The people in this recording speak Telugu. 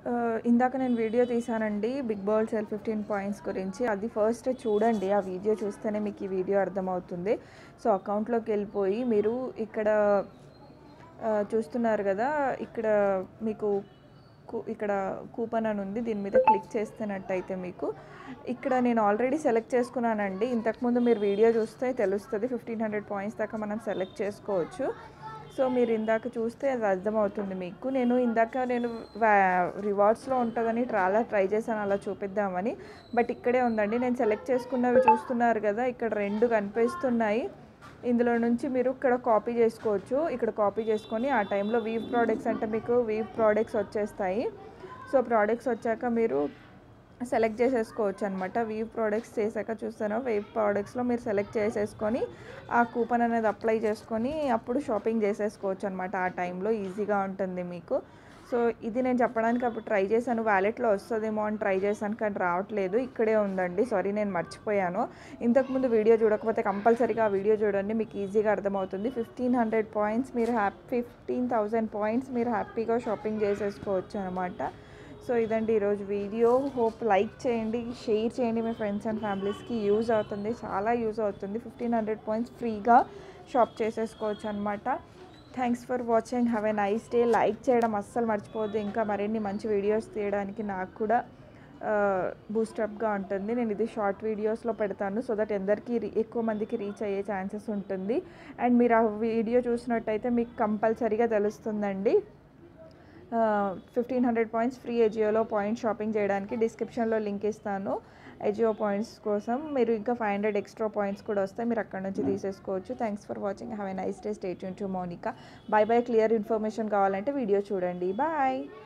ఆ, ఇందాక నేను వీడియో తీసానండి big bold sale fifteen points గురించి అది ఫస్ట్ చూడండి ఆ వీడియో చూస్తేనే మీకు ఈ వీడియో అర్థమవుతుంది సో అకౌంట్లోకి వెళ్ళిపోయి మీరు ఇక్కడ ఆ, చూస్తున్నారు కదా ఇక్కడ మీకు కు- ఇక్కడ కూపన్ అని ఉంది దీని మీద క్లిక్ చేస్తున్నట్టయితే మీకు ఇక్కడ నేను ఆల్రెడీ సెలెక్ట్ చేసుకున్నానండి ఇంతకుముందు మీరు వీడియో చూస్తే తెలుస్తుంది ఫిఫ్టీన్ హండ్రెడ్ పాయింట్స్ దాకా మనం సెలెక్ట్ చేసుకోవచ్చు సో మీరు ఇందాక చూస్తే అది అర్థమవుతుంది మీకు నేను ఇందాక నేను రివార్డ్స్లో ఉంటుందని చాలా ట్రై చేశాను అలా చూపిద్దామని బట్ ఇక్కడే ఉందండి నేను సెలెక్ట్ చేసుకున్నవి చూస్తున్నారు కదా ఇక్కడ రెండు కనిపిస్తున్నాయి ఇందులో నుంచి మీరు ఇక్కడ కాపీ చేసుకోవచ్చు ఇక్కడ కాపీ చేసుకొని ఆ టైంలో వీవ్ ప్రోడక్ట్స్ అంటే మీకు వీవ్ ప్రోడక్ట్స్ వచ్చేస్తాయి సో ప్రోడక్ట్స్ వచ్చాక మీరు సెలెక్ట్ చేసేసుకోవచ్చు అనమాట వీవ్ ప్రోడక్ట్స్ చేశాక చూస్తాను వీవ్ ప్రోడక్ట్స్లో మీరు సెలెక్ట్ చేసేసుకొని ఆ కూపన్ అనేది అప్లై చేసుకొని అప్పుడు షాపింగ్ చేసేసుకోవచ్చు అనమాట ఆ టైంలో ఈజీగా ఉంటుంది మీకు సో ఇది నేను చెప్పడానికి అప్పుడు ట్రై చేశాను వ్యాలెట్లో వస్తుందేమో అని ట్రై చేశాను కానీ రావట్లేదు ఇక్కడే ఉందండి సారీ నేను మర్చిపోయాను ఇంతకుముందు వీడియో చూడకపోతే కంపల్సరీగా ఆ వీడియో చూడండి మీకు ఈజీగా అర్థమవుతుంది ఫిఫ్టీన్ హండ్రెడ్ పాయింట్స్ మీరు హ్యాపీ ఫిఫ్టీన్ థౌజండ్ పాయింట్స్ మీరు హ్యాపీగా షాపింగ్ చేసేసుకోవచ్చు అనమాట సో ఇదండి ఈరోజు వీడియో హోప్ లైక్ చేయండి షేర్ చేయండి మీ ఫ్రెండ్స్ అండ్ ఫ్యామిలీస్కి యూజ్ అవుతుంది చాలా యూజ్ అవుతుంది ఫిఫ్టీన్ హండ్రెడ్ పాయింట్స్ ఫ్రీగా షాప్ చేసేసుకోవచ్చు అనమాట thanks for watching have a nice day like చేయడం అస్సలు మర్చిపోవద్దు ఇంకా మరిన్ని మంచి వీడియోస్ తీయడానికి నాకు కూడా బూస్టప్గా ఉంటుంది నేను ఇది షార్ట్ వీడియోస్లో పెడతాను సో దట్ ఎందరికీ రీ- ఎక్కువ మందికి రీచ్ అయ్యే ఛాన్సెస్ ఉంటుంది అండ్ మీరు ఆ వీడియో చూసినట్టయితే మీకు కంపల్సరీగా తెలుస్తుందండి ఫిఫ్టీన్ హండ్రెడ్ పాయింట్స్ ఫ్రీ ఎజియోలో పాయింట్ షాపింగ్ చేయడానికి డిస్క్రిప్షన్లో లింక్ ఇస్తాను ఎజియో పాయింట్స్ కోసం మీరు ఇంకా ఫైవ్ హండ్రెడ్ ఎక్స్ట్రా పాయింట్స్ కూడా వస్తాయి మీరు అక్కడ నుంచి తీసేసుకోవచ్చు thanks for watching have a nice day state to Monika bye bye clear information కావాలంటే వీడియో చూడండి బాయ్